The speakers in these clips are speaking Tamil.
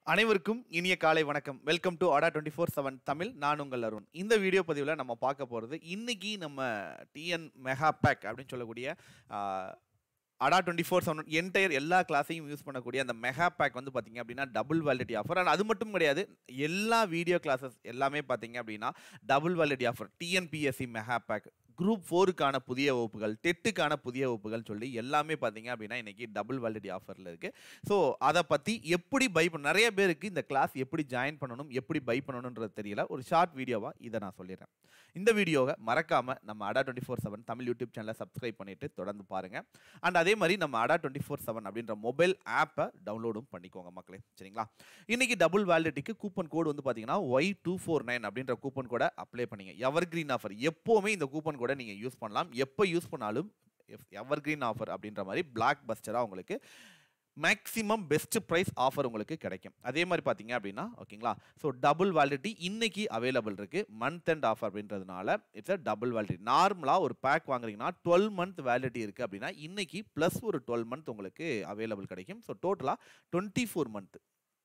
அனைவருக்கும் இனிய காலை வணக்கம் welcome to Adda twenty four seven Tamil நான் உங்கள் அருண் இந்த வீடியோ பதிவில் நம்ம பார்க்க போகிறது இன்னைக்கு நம்ம டிஎன் மெகா பேக் அப்படின்னு சொல்லக்கூடிய ஆஹ், அடா டுவெண்ட்டி ஃபோர் செவன் என்டையர் எல்லா கிளாஸையும் யூஸ் பண்ணக்கூடிய அந்த மெகா பேக் வந்து பார்த்தீங்க அப்படின்னா டபுள் வேலிடிட்டி ஆஃபர் அண்ட் அது மட்டும் கிடையாது எல்லா வீடியோ கிளாஸஸ் எல்லாமே பார்த்தீங்க அப்படின்னா double validity offer TNPSC mega pack group ஃபோருக்கான புதிய வகுப்புகள் டெட்டுக்கான புதிய வகுப்புகள் சொல்லி எல்லாமே பார்த்தீங்க அப்படின்னா இன்னைக்கு டபுள் வேலிடிட்டி ஆஃபரில் இருக்குது ஸோ அதை பற்றி எப்படி பை பண்ண நிறைய பேருக்கு இந்த கிளாஸ் எப்படி ஜாயின் பண்ணணும் எப்படி பை பண்ணணுன்றது தெரியல ஒரு ஷார்ட் வீடியோவாக இதை நான் சொல்லிடுறேன் இந்த வீடியோவை மறக்காமல் நம்ம Adda twenty four seven Tamil YouTube சேனலை சப்ஸ்கிரைப் பண்ணிட்டு தொடர்ந்து பாருங்கள் அண்ட் அதே மாதிரி நம்ம அடா டுவெண்ட்டி ஃபோர் செவன் அப்படின்ற மொபைல் ஆப்பை டவுன்லோடும் பண்ணிக்கோங்க மக்களே சரிங்களா இன்னைக்கு டபுள் வேலிடிட்டிக்கு கூப்பன் கோடு வந்து பார்த்தீங்கன்னா ஒய் டூ ஃபோர் நைன் அப்படின்ற கூப்பன் கோடை அப்ளை பண்ணீங்க எவர் கிரீன் ஆஃபர் எப்போவுமே இந்த கூப்பன் கோடை நீங்கள் யூஸ் பண்ணலாம் எப்போ யூஸ் பண்ணாலும் எவர் கிரீன் ஆஃபர் அப்படின்ற மாதிரி பிளாக் பஸ்டராக உங்களுக்கு மேக்ஸிமம் பெஸ்ட் ப்ரைஸ் ஆஃபர் உங்களுக்கு கிடைக்கும் அதே மாதிரி பார்த்தீங்க அப்படின்னா ஓகேங்களா ஸோ டபுள் வேலிடிட்டி இன்னைக்கு அவைலபிள் இருக்கு மந்த் அண்ட் ஆஃபர் அப்படின்றதுனால இட்ஸ் அ டபுள் வேலிடிட்டி நார்மலாக ஒரு பேக் வாங்குறீங்கன்னா டுவெல் மந்த் வேலிடிட்டி இருக்கு அப்படின்னா இன்னைக்கு ப்ளஸ் ஒரு டுவெல் மந்த் உங்களுக்கு அவைலபிள் கிடைக்கும் ஸோ டோட்டலாக டுவெண்ட்டி ஃபோர் மந்த்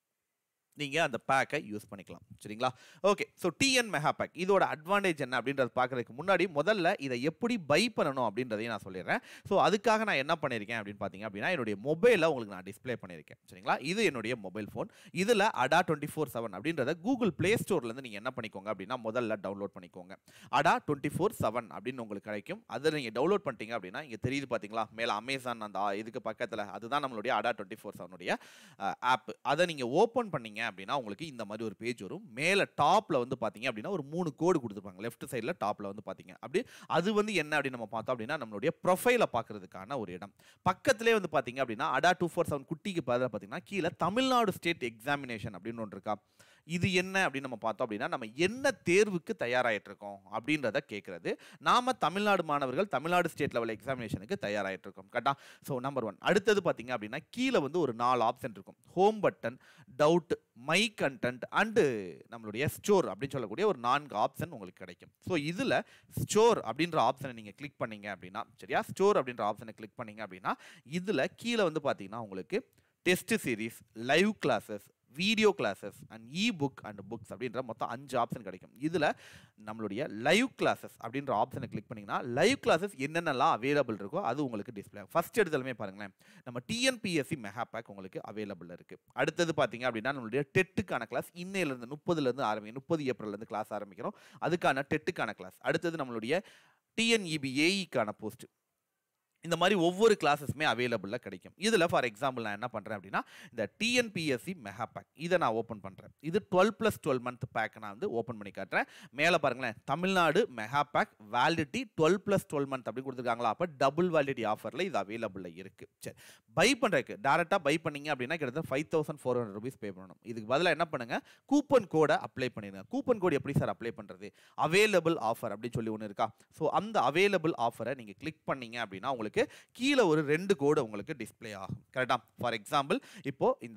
நீங்கள் அந்த பேக்கை யூஸ் பண்ணிக்கலாம் சரிங்களா okay so TN mega pack இதோட அட்வான்டேஜ் என்ன அப்படின்றத பார்க்கறதுக்கு முன்னாடி முதல்ல இதை எப்படி பை பண்ணணும் அப்படின்றதையும் நான் சொல்லிடுறேன் ஸோ அதுக்காக நான் என்ன பண்ணியிருக்கேன் அப்படின்னு பார்த்தீங்க அப்படின்னா என்னுடைய மொபைலில் உங்களுக்கு நான் டிஸ்ப்ளே பண்ணியிருக்கேன் சரிங்களா இது என்னுடைய மொபைல் ஃபோன் இதில் அடா டுவெண்ட்டி ஃபோர் செவன் அப்படின்றத கூகுள் ப்ளே ஸ்டோர்லேருந்து நீங்கள் என்ன பண்ணிக்கோங்க அப்படின்னா முதல்ல டவுன்லோட் பண்ணிக்கோங்க அடா டுவெண்ட்டி ஃபோர் செவன் அப்படின்னு உங்களுக்கு கிடைக்கும் அதை நீங்கள் டவுன்லோட் பண்ணிட்டீங்க அப்படின்னா இங்கே தெரியுது பார்த்தீங்களா மேலே அமேசான் அந்த ஆ- இதுக்கு பக்கத்தில் அதுதான் நம்மளுடைய அடா டுவெண்ட்டி ஃபோர் செவனுடைய ஆப் அதை நீங்கள் ஓப்பன் பண்ணீங்க அப்படின்னா உங்களுக்கு இந்த மாதிரி ஒரு பேஜ் வரும் மேலே டாப்பில் வந்து பார்த்தீங்க அப்படின்னா ஒரு மூணு கோடு கொடுத்துருப்பாங்க லெஃப்ட் சைடில் டாப்பில் வந்து பார்த்தீங்க அப்படி அது வந்து என்ன அப்படின்னு நம்ம பார்த்தோம் அப்படின்னா நம்மளுடைய ப்ரொஃபைலை பார்க்கறதுக்கான ஒரு இடம் பக்கத்திலே வந்து பார்த்தீங்க அப்படின்னா அடா டூ ஃபோர் செவன் குட்டிக்கு பதிலாக பார்த்தீங்கன்னா கீழே தமிழ்நாடு ஸ்டேட் எக்ஸாமினேஷன் அப்படின்னு ஒன்று இருக்கா இது என்ன அப்படின்னு நம்ம பார்த்தோம் அப்படின்னா நம்ம என்ன தேர்வுக்கு தயாராகிட்டு இருக்கோம் அப்படின்றத கேட்குறது நாம தமிழ்நாடு மாணவர்கள் தமிழ்நாடு ஸ்டேட் லெவல் எக்ஸாமினேஷனுக்கு தயாராகிட்டு இருக்கோம் கரெக்டா ஸோ நம்பர் ஒன் அடுத்தது பார்த்தீங்க அப்படின்னா கீழே வந்து ஒரு நாலு ஆப்ஷன் இருக்கும் home button doubt my content and நம்மளுடைய ஸ்டோர் அப்படின்னு சொல்லக்கூடிய ஒரு நான்கு ஆப்ஷன் உங்களுக்கு கிடைக்கும் ஸோ இதில் ஸ்டோர் அப்படின்ற ஆப்ஷனை நீங்கள் கிளிக் பண்ணீங்க அப்படின்னா சரியா ஸ்டோர் அப்படின்ற ஆப்ஷனை கிளிக் பண்ணீங்க அப்படின்னா இதில் கீழே வந்து பார்த்தீங்கன்னா உங்களுக்கு test series live classes video classes and e book and books அப்படின்ற மொத்தம் அஞ்சு ஆப்ஷன் கிடைக்கும் இதில் நம்மளுடைய லைவ் கிளாஸஸ் அப்படின்ற ஆப்ஷனை கிளிக் பண்ணிங்கன்னா லைவ் கிளாஸஸ் என்னென்னலாம் அவைலபிள் இருக்கோ அது உங்களுக்கு டிஸ்பிளே ஃபர்ஸ்ட் எடுத்தாலுமே பாருங்களேன் நம்ம டிஎன்பிஎஸ்சி மெகா பேக் உங்களுக்கு அவைலபிள் இருக்குது அடுத்தது பார்த்தீங்க அப்படின்னா நம்மளுடைய டெட்டுக்கான கிளாஸ் இன்னையிலேருந்து முப்பதுலேருந்து ஆரம்பிக்கும் முப்பது ஏப்ரல்லேருந்து கிளாஸ் ஆரம்பிக்கிறோம் அதுக்கான டெட்டுக்கான கிளாஸ் அடுத்தது நம்மளுடைய டிஎன்இபி ஏஇக்கான போஸ்ட் இந்த மாதிரி ஒவ்வொரு கிளாஸஸுமே அவைலபிளில் கிடைக்கும் இதில் ஃபார் எக்ஸாம்பிள் நான் என்ன பண்ணுறேன் அப்படின்னா இந்த டிஎன்பிஎஸ்சி மெகா பேக் இதை நான் ஓப்பன் பண்ணுறேன் இது twelve plus twelve month pack நான் வந்து ஓப்பன் பண்ணி காட்டுறேன் மேலே பாருங்களேன் Tamil Nadu mega pack validity twelve plus twelve month அப்படி கொடுத்துருக்காங்களா அப்போ டபுள் வேலிடிட்டி ஆஃபரில் இது அவைலபிளில் இருக்குது சரி பை பண்ணுறதுக்கு டேரெக்டாக பை பண்ணீங்க அப்படின்னா கிட்டத்தட்ட five thousand four hundred rupees pay பண்ணணும் இதுக்கு பதிலாக என்ன பண்ணுங்கள் கூப்பன் கோடை அப்ளை பண்ணிடுங்க கூப்பன் கோடு எப்படி சார் அப்ளை பண்ணுறது அவைலபிள் ஆஃபர் அப்படின்னு சொல்லி ஒன்று இருக்கா ஸோ அந்த அவைலபிள் ஆஃபரை நீங்கள் கிளிக் பண்ணீங்க அப்படின்னா உங்களுக்கு கீழே ஒரு ரெண்டு கோடு உங்களுக்கு டிஸ்ப்ளே ஆகும் கரெக்டா ஃபார் எக்ஸாம்பிள் இப்போ இந்த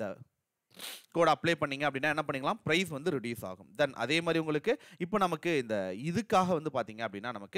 கோட் அப்ளை பண்ணீங்க அப்படின்னா என்ன பண்ணிக்கலாம் ப்ரைஸ் வந்து ரிடியூஸ் ஆகும் தென் அதே மாதிரி உங்களுக்கு இப்போ நமக்கு இந்த இதுக்காக வந்து பார்த்தீங்க அப்படின்னா நமக்கு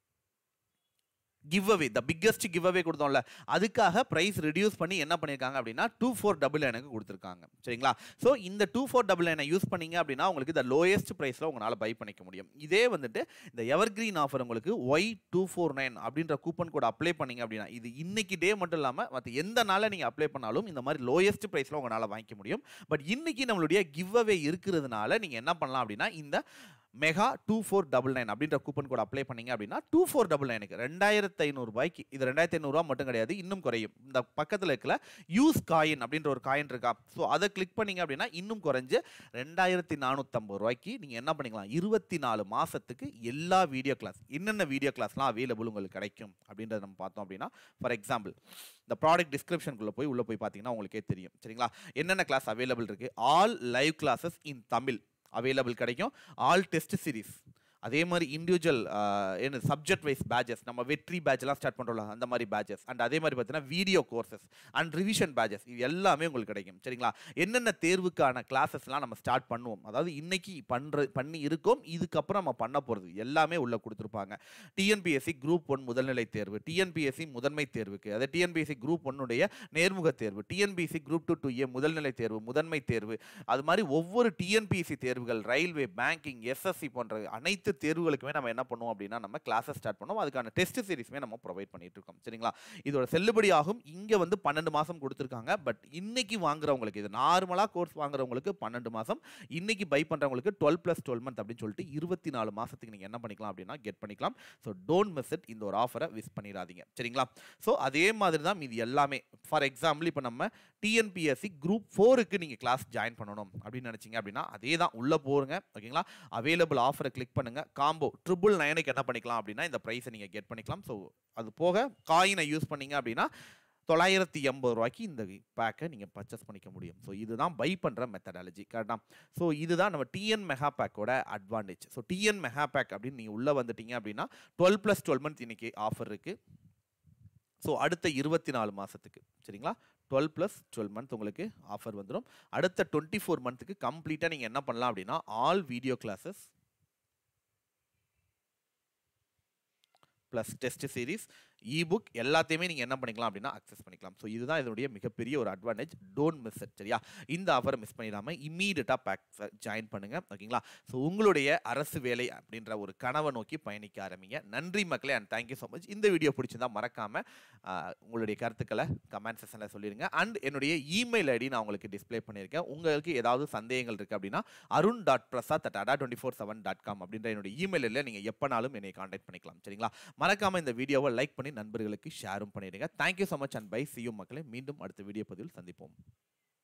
give away the biggest give away கொடுத்தோம்ல அதுக்காக ப்ரைஸ் ரெடியூஸ் பண்ணி என்ன பண்ணியிருக்காங்க அப்படின்னா டூ ஃபோர் டபுள் எனக்கு கொடுத்துருக்காங்க சரிங்களா ஸோ இந்த டூ ஃபோர் டபுள் நைனை யூஸ் பண்ணீங்க அப்படின்னா உங்களுக்கு இந்த லோயஸ்ட் ப்ரைஸில் உங்களால் பை பண்ணிக்க முடியும் இதே வந்துட்டு இந்த எவர் கிரீன் ஆஃபர் உங்களுக்கு ஒய் டூ ஃபோர் நைன் அப்படின்ற கூப்பன் கோட் அப்ளை பண்ணீங்க அப்படின்னா இது இன்னைக்கு டே மட்டும் இல்லாமல் மற்ற எந்த நாளில் நீங்கள் அப்ளை பண்ணாலும் இந்த மாதிரி லோயஸ்ட் ப்ரைஸில் உங்களால் வாங்கிக்க முடியும் பட் இன்னைக்கு நம்மளுடைய கிவ் அவே இருக்கிறதுனால நீங்கள் என்ன பண்ணலாம் அப்படின்னா இந்த mega two four double nine அப்படின்ற கூப்பன் கோட் அப்ளை பண்ணீங்க அப்படின்னா டூ ஃபோர் டபுள் நைனுக்கு ரெண்டாயிரத்து ஐநூறுபாய்க்கு இது ரெண்டாயிரத்தி ஐநூறுரூவா மட்டும் கிடையாது இன்னும் குறையும் இந்த பக்கத்தில் இருக்கிற யூஸ் காயின் அப்படின்ற ஒரு காயின் இருக்கா ஸோ அதை கிளிக் பண்ணீங்க அப்படின்னா இன்னும் குறைஞ்சு ரெண்டாயிரத்தி நானூற்றம்பது ரூபாய்க்கு நீங்கள் என்ன பண்ணிக்கலாம் இருபத்தி நாலு மாதத்துக்கு எல்லா வீடியோ கிளாஸ் என்னென்ன வீடியோ கிளாஸ்லாம் அவைலபிள் உங்களுக்கு கிடைக்கும் அப்படின்றத நம்ம பார்த்தோம் அப்படின்னா ஃபார் எக்ஸாம்பிள் இந்த ப்ராடக்ட் டிஸ்கிரிப்ஷனுக்குள்ளே போய் உள்ளே போய் பார்த்தீங்கன்னா உங்களுக்கே தெரியும் சரிங்களா என்னென்ன கிளாஸ் அவைலபிள் இருக்குது ஆல் லைவ் கிளாஸஸ் இன் தமிழ் அவைலபிள் கிடைக்கும் ஆல் டெஸ்ட் சீரிஸ் அதே மாதிரி இண்டிவிஜுவல் என்ன சப்ஜெக்ட் வைஸ் பேட்சஸ் நம்ம வெற்றி பேட்ச்லாம் ஸ்டார்ட் பண்ணுறோம்ல அந்த மாதிரி பேட்சஸ் அண்ட் அதே மாதிரி பார்த்தீங்கன்னா video courses and revision batches இது எல்லாமே உங்களுக்கு கிடைக்கும் சரிங்களா என்னென்ன தேர்வுக்கான கிளாஸஸ்லாம் நம்ம ஸ்டார்ட் பண்ணுவோம் அதாவது இன்னைக்கு பண்ணுற பண்ணி இருக்கோம் இதுக்கப்புறம் நம்ம பண்ண போகிறது எல்லாமே உள்ள கொடுத்துருப்பாங்க டிஎன்பிஎஸ்சி குரூப் ஒன் முதல்நிலை தேர்வு டிஎன்பிஎஸ்சி முதன்மை தேர்வுக்கு அதாவது டிஎன்பிஎஸ்சி குரூப் ஒன்னுடைய நேர்முக தேர்வு TNPSC group two two A முதல்நிலை தேர்வு முதன்மை தேர்வு அது மாதிரி ஒவ்வொரு டிஎன்பிஎஸ்சி தேர்வுகள் ரயில்வே பேங்கிங் எஸ்எஸ்சி போன்ற அனைத்து தேர்வுகளுக்குமே நம்ம என்ன பண்ணுவோம் அப்படின்னா நம்ம கிளாஸஸ் ஸ்டார்ட் பண்ணுவோம் அதுக்கான டெஸ்ட் சீரிஸ்மே நம்ம ப்ரொவைட் பண்ணிட்டு இருக்கோம் சரிங்களா இதோட செல்லுபடி ஆகும் இங்கே வந்து பன்னெண்டு மாதம் கொடுத்துருக்காங்க பட் இன்னைக்கு வாங்குறவங்களுக்கு இது நார்மலாக கோர்ஸ் வாங்குறவங்களுக்கு பன்னெண்டு மாதம் இன்னைக்கு பை பண்ணுறவங்களுக்கு டுவெல் ப்ளஸ் டுவெல் மந்த் அப்படின்னு சொல்லிட்டு இருபத்தி நாலு மாதத்துக்கு நீங்கள் என்ன பண்ணிக்கலாம் அப்படின்னா கெட் பண்ணிக்கலாம் ஸோ டோன்ட் மிஸ் இட் இந்த ஒரு ஆஃபரை மிஸ் பண்ணிடாதீங்க சரிங்களா ஸோ அதே மாதிரி தான் இது எல்லாமே ஃபார் எக்ஸாம்பிள் இப்போ நம்ம டிஎன்பிஎஸ்சி குரூப் ஃபோருக்கு நீங்கள் கிளாஸ் ஜாயின் பண்ணணும் அப்படின்னு நினச்சிங்க அப்படின்னா அதே தான் உள்ளே போருங்க ஓகேங்களா அவைலபிள் ஆஃபரை கிளிக் பண்ணுங்க காம்போ ட்ரிபிள் நைனுக்கு என்ன பண்ணிக்கலாம் அப்படின்னா இந்த ப்ரைஸை நீங்கள் கெட் பண்ணிக்கலாம் ஸோ அது போக காயினை யூஸ் பண்ணீங்க அப்படின்னா தொள்ளாயிரத்தி எண்பது ரூபாய்க்கு இந்த பேக்கை நீங்கள் பர்ச்சேஸ் பண்ணிக்க முடியும் ஸோ இதுதான் பை பண்ணுற மெத்தடாலஜி கரெக்டாக ஸோ இதுதான் நம்ம டிஎன் மெகா பேக்கோட advantage so TN mega pack அப்படின்னு நீங்கள் உள்ளே வந்துட்டீங்க அப்படின்னா டுவெல் ப்ளஸ் டுவெல் மந்த் இன்னைக்கு ஆஃபர் இருக்குது ஸோ அடுத்த இருபத்தி நாலு மாதத்துக்கு சரிங்களா டுவெல் ப்ளஸ் டுவெல் மந்த் உங்களுக்கு ஆஃபர் வந்துடும் அடுத்த டுவெண்ட்டி ஃபோர் மந்த்துக்கு கம்ப்ளீட்டாக நீங்கள் என்ன பண்ணலாம் அப்படின்னா all video classes plus test series ebook எல்லாத்தையுமே நீங்கள் என்ன பண்ணிக்கலாம் அப்படின்னா அக்சஸ் பண்ணிக்கலாம் ஸோ இதுதான் இதனுடைய மிகப்பெரிய ஒரு அட்வான்டேஜ் டோன்ட் மிஸ் இட் சரியா இந்த ஆஃபரை மிஸ் பண்ணிடாமல் இம்மீடியட்டாக பேக் ஜாயின் பண்ணுங்கள் ஓகேங்களா ஸோ உங்களுடைய அரசு வேலை அப்படின்ற ஒரு கனவை நோக்கி பயணிக்க ஆரம்பிங்க நன்றி மக்களே அண்ட் தேங்க்யூ ஸோ மச் இந்த வீடியோ பிடிச்சிருந்தா மறக்காமல் உங்களுடைய கருத்துக்களை கமெண்ட் செக்ஷனில் சொல்லிடுங்க அண்ட் என்னுடைய இமெயில் ஐடி நான் உங்களுக்கு டிஸ்ப்ளே பண்ணியிருக்கேன் உங்களுக்கு ஏதாவது சந்தேகங்கள் இருக்குது அப்படின்னா Arun dot Prasad at Adda twenty four seven dot com அப்படின்ற என்னுடைய இமெயிலில் நீங்கள் எப்போனாலும் என்னை காண்டாக்ட் பண்ணிக்கலாம் சரிங்களா மறக்காமல் இந்த வீடியோவை லைக் பண்ணி நண்பர்களுக்கு ஷேரும் பண்ணிடுங்க thank you so much and bye see you மக்களே மீண்டும் அடுத்த வீடியோ பதிவில் சந்திப்போம்